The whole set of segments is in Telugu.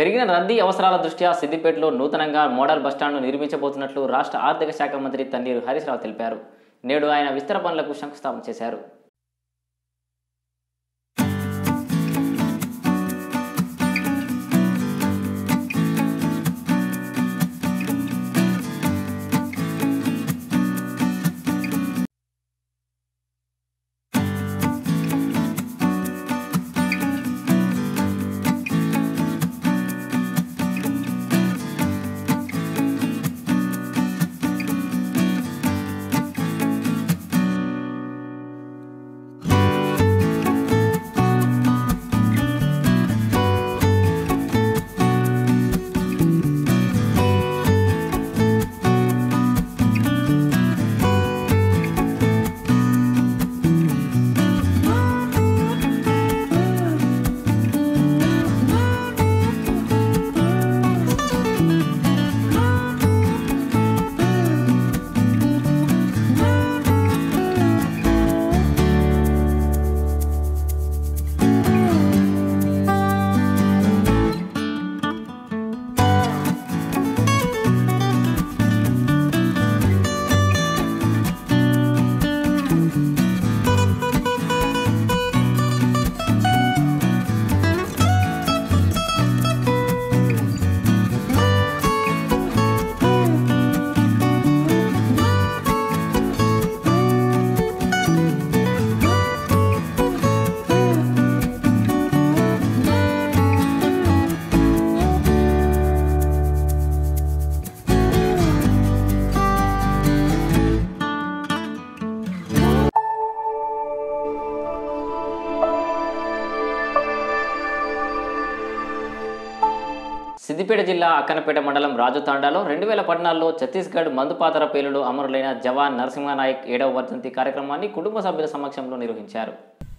పెరిగిన రద్దీ అవసరాల దృష్ట్యా సిద్దిపేటలో నూతనంగా మోడల్ బస్టాండ్ను నిర్మించబోతున్నట్లు రాష్ట్ర ఆర్థిక శాఖ మంత్రి తన్నీరు హరీష్ రావు తెలిపారు నేడు ఆయన విస్తర పనులకు శంకుస్థాపన చేశారు సిద్దిపేట జిల్లా అక్కనపేట మండలం రాజుతాండాలో రెండు వేల పద్నాలుగులో ఛత్తీస్గఢ్ మందుపాతర పేలుడు అమరులైన జవాన్ నరసింహనాయక్ ఏడవ వర్ధంతి కార్యక్రమాన్ని కుటుంబ సభ్యుల సమక్షంలో నిర్వహించారు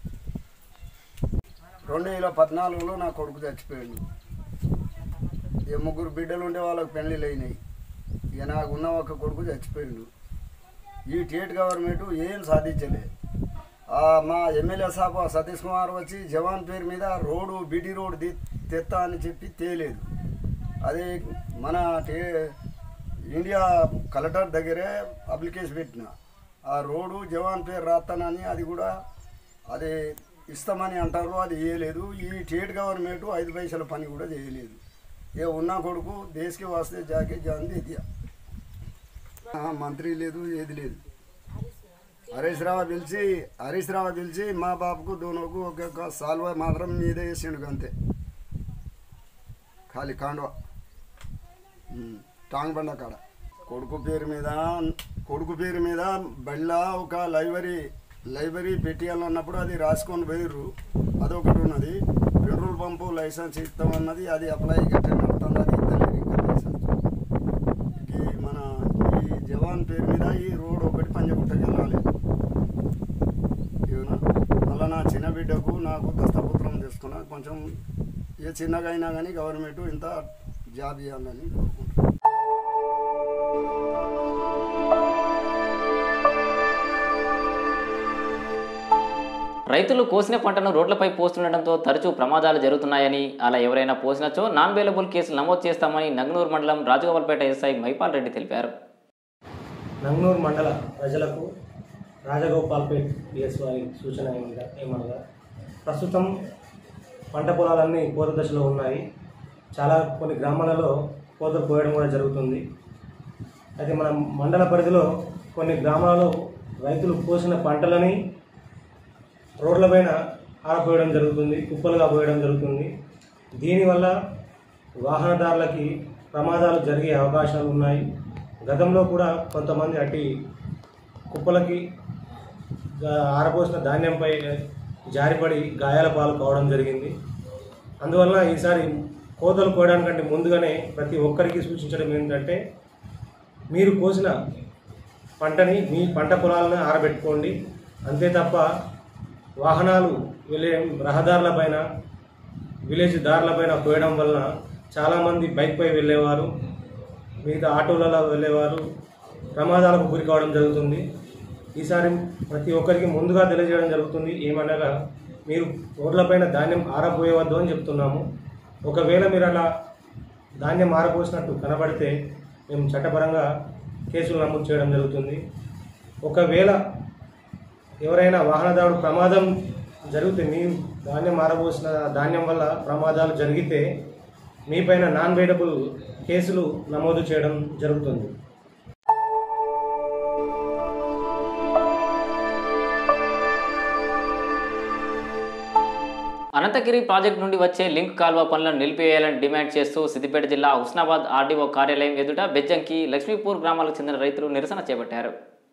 రెండు వేల పద్నాలుగులో నా కొడుకు చచ్చిపోయాడు ఇక ముగ్గురు బిడ్డలు ఉండే వాళ్ళకి పెళ్ళిళ్ళు అయినాయి ఇక నాకు ఉన్న ఒక కొడుకు చచ్చిపోయాడు ఈ స్టేట్ గవర్నమెంట్ ఏం సాధించలే ఆ మా ఎమ్మెల్యే సాబ్ సతీష్ కుమార్ వచ్చి జవాన్ పేరు మీద రోడ్డు బిడి రోడ్ ది తెత్తా అని చెప్పి తేలేదు అది మన టే ఇండియా కలెక్టర్ దగ్గరే అప్లికేషన్ పెట్టిన ఆ రోడ్డు జవాన్ పేరు రాస్తానని అది కూడా అది ఇస్తామని అంటారు అది చేయలేదు ఈ స్టేట్ గవర్నమెంట్ ఐదు పైసల పని కూడా చేయలేదు ఏ ఉన్న కొడుకు దేశకి వస్తే జాకే జాన్ దిద్యా మంత్రి లేదు ఏది లేదు హరీష్ రావు పిలిచి హరీష్ రావు పిలిచి మా బాబుకు దోనోకు ఒక్కొక్క సాల్వ మాత్రం మీదే వేసిండు అంతే ఖాళీ కాండవ ఉమ్, టాంగ్ బండ కాడ కొడుకు పేరు మీద కొడుకు పేరు మీద బళ్ళ ఒక లైబ్రరీ లైబ్రరీ పెట్టియాలన్నప్పుడు అది రాసుకొని పోయిర్రు అదొకటి ఉన్నది పెట్రోల్ పంపు లైసెన్స్ ఇస్తామన్నది అది అప్లై గట్ట నడుతుంది అది ఇద్దరు ఇంకా లైసెన్స్ ఈ మన ఈ జవాన్ పేరు మీద ఈ రోడ్ ఒకటి పంజగుట్టకి వెళ్ళాలి ఏమన్నా మళ్ళీ నా చిన్న బిడ్డకు నాకు దస్తపుత్రం తీసుకున్నా కొంచెం ఏ చిన్నగా అయినా కానీ గవర్నమెంట్ ఇంత జాబ్ ఇవ్వాలని కోరుకుంటున్నాను రైతులు కోసిన పంటను రోడ్లపై పోస్తుండటంతో తరచూ ప్రమాదాలు జరుగుతున్నాయని అలా ఎవరైనా పోసినచో నాన్ బెయిలబుల్ కేసులు నమోదు చేస్తామని నంగనూరు మండలం రాజగోపాల్పేట ఎస్ఐ మైపాల్ రెడ్డి తెలిపారు నంగనూరు మండల ప్రజలకు రాజగోపాల్పేట్ పిఎస్ వారి సూచన ఏమనగా ఏమనగా ప్రస్తుతం పంట పొలాలన్నీ కోత దశలో ఉన్నాయి చాలా కొన్ని గ్రామాలలో కోతలు కోయడం కూడా జరుగుతుంది అయితే మన మండల పరిధిలో కొన్ని గ్రామాలలో రైతులు కోసిన పంటలని రోడ్లపైన ఆరపోయడం జరుగుతుంది కుప్పలుగా పోయడం జరుగుతుంది దీనివల్ల వాహనదారులకి ప్రమాదాలు జరిగే అవకాశాలు ఉన్నాయి గతంలో కూడా కొంతమంది అట్టి కుప్పలకి గా- ఆరపోసిన ధాన్యంపై జారిపడి గాయాల పాలు కావడం జరిగింది అందువల్ల ఈసారి కోతలు కోయడానికంటే ముందుగానే ప్రతి ఒక్కరికి సూచించడం ఏంటంటే మీరు కోసిన పంటని మీ పంట పొలాలను ఆరబెట్టుకోండి అంతే తప్ప వాహనాలు వెళ్ళే రహదారులపైన విలేజ్ దారులపైన పోయడం వలన చాలామంది బైక్పై వెళ్ళేవారు మిగతా ఆటోలలో వెళ్ళేవారు ప్రమాదాలకు గురి కావడం జరుగుతుంది ఈసారి ప్రతి ఒక్కరికి ముందుగా తెలియజేయడం జరుగుతుంది ఏమనగా మీరు రోడ్లపైన ధాన్యం ఆరపోయవద్దు అని చెప్తున్నాము ఒకవేళ మీరు అలా ధాన్యం మారపోసినట్టు కనబడితే మేము చట్టపరంగా కేసులు నమోదు చేయడం జరుగుతుంది ఒకవేళ ఎవరైనా వాహనదారుడు ప్రమాదం జరిగితే మీ ధాన్యం మారబోసిన ధాన్యం వల్ల ప్రమాదాలు జరిగితే మీపైన నాన్ వేడబుల్ కేసులు నమోదు చేయడం జరుగుతుంది అనంతగిరి ప్రాజెక్టు నుండి వచ్చే లింక్ కాల్వ పనులను నిలిపివేయాలని డిమాండ్ చేస్తూ సిద్దిపేట జిల్లా హుస్నాబాద్ ఆర్డీఓ కార్యాలయం ఎదుట బెజ్జంకి లక్ష్మీపూర్ గ్రామాలకు చెందిన రైతులు నిరసన చేపట్టారు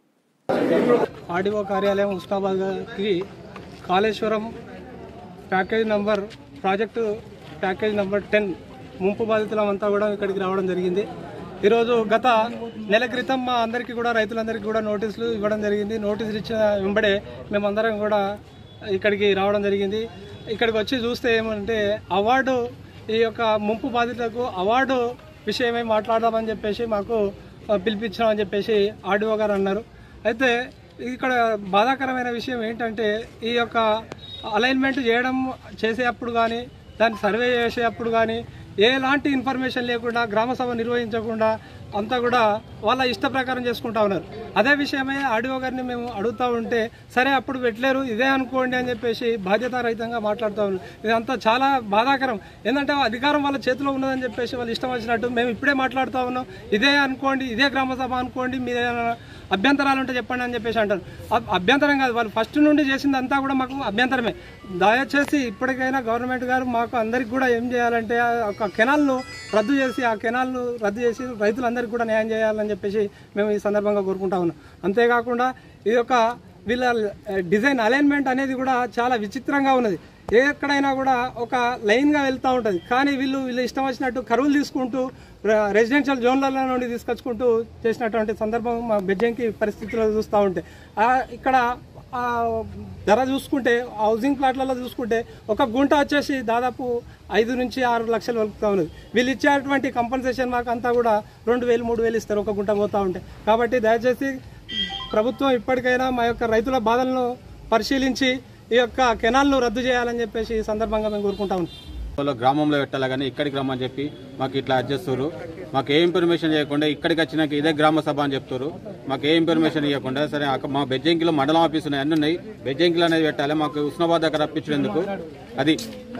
ఆర్డీఓ కార్యాలయం ఉస్మాబాద్కి Kaleshwaram package number project package number ten ముంపు బాధితులమంతా కూడా ఇక్కడికి రావడం జరిగింది ఈరోజు గత నెల క్రితం మా అందరికీ కూడా రైతులందరికీ కూడా నోటీసులు ఇవ్వడం జరిగింది నోటీసులు ఇచ్చిన వెంబడే మేమందరం కూడా ఇక్కడికి రావడం జరిగింది ఇక్కడికి వచ్చి చూస్తే ఏమంటే అవార్డు ఈ యొక్క ముంపు బాధితులకు అవార్డు విషయమై మాట్లాడదామని చెప్పేసి మాకు ఆ, పిలిపించామని చెప్పేసి ఆర్డీఓ గారు అన్నారు అయితే ఇక్కడ బాధాకరమైన విషయం ఏంటంటే ఈ యొక్క అలైన్మెంట్ చేయడం చేసేటప్పుడు కానీ దాన్ని సర్వే చేసేటప్పుడు కానీ ఎలాంటి ఇన్ఫర్మేషన్ లేకుండా గ్రామ సభ నిర్వహించకుండా అంతా కూడా వాళ్ళ ఇష్ట ప్రకారం చేసుకుంటా ఉన్నారు అదే విషయమే ఆడియో గారిని మేము అడుగుతూ ఉంటే సరే అప్పుడు పెట్టలేరు ఇదే అనుకోండి అని చెప్పేసి బాధ్యతారహితంగా మాట్లాడుతూ ఉన్నారు ఇదంతా చాలా బాధాకరం ఏంటంటే అధికారం వాళ్ళ చేతిలో ఉన్నదని చెప్పేసి వాళ్ళు ఇష్టం వచ్చినట్టు మేము ఇప్పుడే మాట్లాడుతూ ఉన్నాం ఇదే అనుకోండి ఇదే గ్రామ సభ అనుకోండి మీరు ఏదైనా అభ్యంతరాలు ఉంటే చెప్పండి అని చెప్పేసి అంటారు అబ్- అభ్యంతరం కాదు వాళ్ళు ఫస్ట్ నుండి చేసిందంతా కూడా మాకు అభ్యంతరమే దయచేసి ఇప్పటికైనా గవర్నమెంట్ గారు మాకు అందరికి కూడా ఏం చేయాలంటే ఆ ఒక కెనాల్ను రద్దు చేసి ఆ కెనాల్ను రద్దు చేసి రైతులందరికీ కూడా న్యాయం చేయాలని చెప్పేసి మేము ఈ సందర్భంగా కోరుకుంటా ఉన్నాం అంతేకాకుండా ఈ యొక్క వీళ్ళ డిజైన్ అలైన్మెంట్ అనేది కూడా చాలా విచిత్రంగా ఉన్నది ఎక్కడైనా కూడా ఒక లైన్గా వెళ్తూ ఉంటుంది కానీ వీళ్ళు వీళ్ళు ఇష్టం వచ్చినట్టు కరువులు తీసుకుంటూ ర- రెసిడెన్షియల్ జోన్లలో నుండి తీసుకొచ్చుకుంటూ చేసినటువంటి సందర్భం మా బెజ్జంకి పరిస్థితుల్లో చూస్తూ ఉంటే ఆ, ఇక్కడ ఆ ధర చూసుకుంటే హౌసింగ్ ప్లాట్లలో చూసుకుంటే ఒక గుంట వచ్చేసి దాదాపు ఐదు నుంచి ఆరు లక్షలు వలుకుతా ఉన్నది వీళ్ళు ఇచ్చేటువంటి కంపన్సేషన్ మాకు అంతా కూడా రెండు వేలు మూడు వేలు ఇస్తారు ఒక గుంట పోతా ఉంటే కాబట్టి దయచేసి ప్రభుత్వం ఇప్పటికైనా మా యొక్క రైతుల బాధలను పరిశీలించి ఈ యొక్క కెనాల్ను రద్దు చేయాలని చెప్పేసి ఈ సందర్భంగా మేము కోరుకుంటా ఉన్నాం లో గ్రామంలో పెట్టాలి కానీ ఇక్కడికి రమ్మని చెప్పి మాకు ఇట్లా అడ్జస్తారు మాకు ఏ ఇన్ఫర్మేషన్ చేయకుండా ఇక్కడికి వచ్చినాక ఇదే గ్రామ సభ అని చెప్తారు మాకు ఏ ఇన్ఫర్మేషన్ ఇవ్వకుండా సరే అక్క- మా బెజ్జంకిలో మండలం ఆఫీస్ ఉన్నాయి అన్ని ఉన్నాయి బెజ్జంకిలో అనేది పెట్టాలి మాకు ఉస్మాబాద్ దగ్గర రప్పించేందుకు అది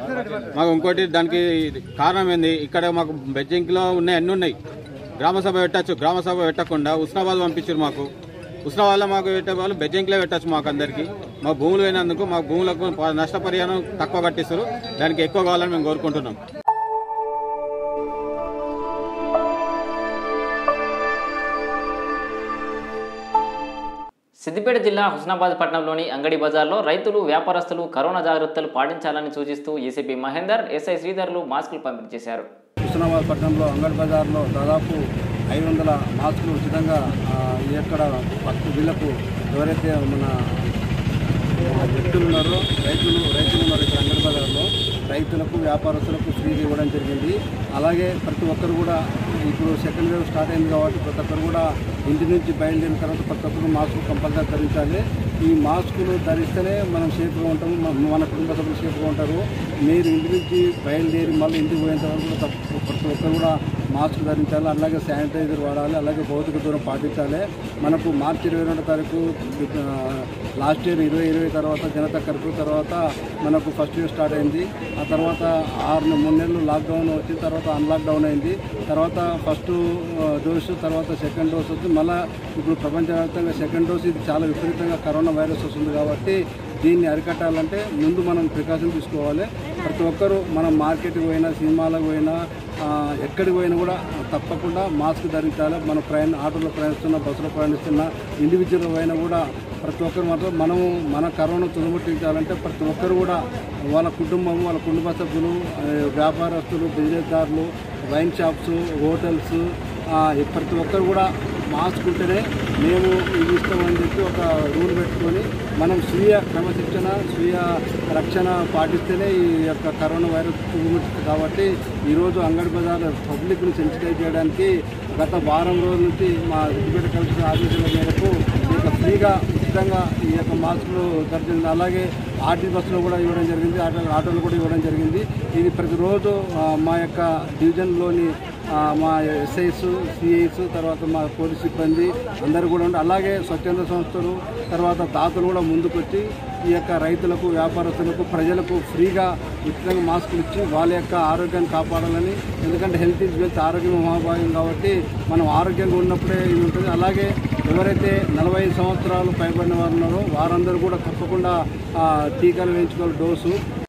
మాకు ఇంకోటి దానికి కారణం ఏంది ఇక్కడ మాకు బెజ్జంకిలో ఉన్నాయి అన్ని ఉన్నాయి గ్రామ సభ పెట్టచ్చు గ్రామ సభ పెట్టకుండా ఉస్మాబాద్ పంపించారు మాకు ఉస్మాబాద్లో మాకు పెట్టే వాళ్ళు బెజ్జంకిలో పెట్టచ్చు మాకు అందరికి మా భూములు పోయినందుకు మా భూములకు ప- నష్టపరిహారం తక్కువ కట్టిస్తారు దానికి ఎక్కువ కావాలని మేము కోరుకుంటున్నాం సిద్దిపేట జిల్లా హుస్నాబాద్ పట్టణంలోని అంగడి బజార్లో రైతులు వ్యాపారస్తులు కరోనా జాగ్రత్తలు పాటించాలని సూచిస్తూ ఏసీపీ మహేందర్ ఎస్ఐ శ్రీధర్లు మాస్కులు పంపిణీ చేశారు హుస్నాబాద్ పట్టణంలో అంగడి బజార్లో దాదాపు ఐదు వందల మాస్కులు ఉచితంగా ఆ, ఎక్కడ పక్క వీళ్ళకు ఎవరైతే మన ఆ, వ్యక్తులు ఉన్నారో రైతులు రైతులు ఉన్నారు ఇక్కడ అంగడి బజార్లో రైతులకు వ్యాపారస్తులకు ఫ్రీగా ఇవ్వడం జరిగింది అలాగే ప్రతి ఒక్కరు కూడా ఇప్పుడు సెకండ్ వేవ్ స్టార్ట్ అయింది కాబట్టి ప్రతి ఒక్కరు కూడా ఇంటి నుంచి బయలుదేరిన తర్వాత ప్రతి ఒక్కరు మాస్కులు కంపల్సరీ ధరించాలి ఈ మాస్కులు ధరిస్తేనే మనం సేఫ్గా ఉంటాము మన- మన కుటుంబ సభ్యులు సేఫ్గా ఉంటారు మీరు ఇంటి నుంచి బయలుదేరి మళ్ళీ ఇంటికి పోయేంత వరకు కూడా తప్ప- ప్రతి ఒక్కరు కూడా మాస్క్ ధరించాలి అలాగే శానిటైజర్ వాడాలి అలాగే భౌతిక దూరం పాటించాలి మనకు మార్చి ఇరవై రెండో తారీఖు ఆ, లాస్ట్ ఇయర్ ఇరవై ఇరవై తర్వాత జనతా కర్ఫ్యూ తర్వాత మనకు ఫస్ట్ ఇయర్ స్టార్ట్ అయింది ఆ తర్వాత ఆరు నె- మూడు నెలలు లాక్డౌన్ వచ్చిన తర్వాత అన్లాక్ డౌన్ అయింది తర్వాత ఫస్ట్ డోసు తర్వాత సెకండ్ డోస్ వచ్చి మళ్ళీ ఇప్పుడు ప్రపంచవ్యాప్తంగా సెకండ్ డోస్ ఇది చాలా విపరీతంగా కరోనా వైరస్ వస్తుంది కాబట్టి దీన్ని అరికట్టాలంటే ముందు మనం ప్రికాషన్ తీసుకోవాలి ప్రతి ఒక్కరూ మనం మార్కెట్కి పోయినా సినిమాలకు పోయినా ఆ, ఎక్కడికి పోయినా కూడా తప్పకుండా మాస్క్ ధరించాలి మన ప్రయాణ ఆటోలో ప్రయాణిస్తున్నా బస్సులో ప్రయాణిస్తున్నా ఇండివిజువల్ పోయినా కూడా ప్రతి ఒక్కరు మాత్రం మనము మన కరోనా తుదముట్టించాలంటే ప్రతి ఒక్కరు కూడా వాళ్ళ కుటుంబం వాళ్ళ కుటుంబ సభ్యులు ఆ, వ్యాపారస్తులు బిజినెస్దారులు వైన్ షాప్స్ హోటల్స్ ఆ, ప్రతి ఒక్కరు కూడా మాస్క్ ఉంటేనే మేము ఇది ఇష్టం అని చెప్పి ఒక రూల్ పెట్టుకొని మనం స్వీయ క్రమశిక్షణ స్వీయ రక్షణ పాటిస్తేనే ఈ యొక్క కరోనా వైరస్ తుగుముట్టింది కాబట్టి ఈరోజు అంగడి బజార్ పబ్లిక్ను సెన్సిటైజ్ చేయడానికి గత వారం రోజుల నుంచి మా సిద్దిపేట కమిషనర్ ఆదేశాల మేరకు ఇక ఫ్రీగా ఉచితంగా ఈ యొక్క మాస్కులు జరిగింది అలాగే ఆర్టీ బస్సులో కూడా ఇవ్వడం జరిగింది ఆటో ఆటోలు కూడా ఇవ్వడం జరిగింది ఇది ప్రతిరోజు ఆ, మా యొక్క డివిజన్లోని ఆ, మా ఎస్ఐస్ సిఐస్ తర్వాత మా పోలీస్ సిబ్బంది అందరూ కూడా ఉండి అలాగే స్వచ్ఛంద సంస్థలు తర్వాత దాతలు కూడా ముందుకొచ్చి ఈ యొక్క రైతులకు వ్యాపారస్తులకు ప్రజలకు ఫ్రీగా ఉచితంగా మాస్కులు ఇచ్చి వాళ్ళ యొక్క ఆరోగ్యాన్ని కాపాడాలని ఎందుకంటే హెల్త్ ఈజ్ వెల్త్ ఆరోగ్యం మహాభాగ్యం కాబట్టి మనం ఆరోగ్యంగా ఉన్నప్పుడే ఇది ఉంటుంది అలాగే ఎవరైతే నలభై ఐదు సంవత్సరాలు పైబడిన వారు ఉన్నారో వారందరూ కూడా తప్పకుండా ఆ, టీకాలు వేయించుకోవాలి డోసు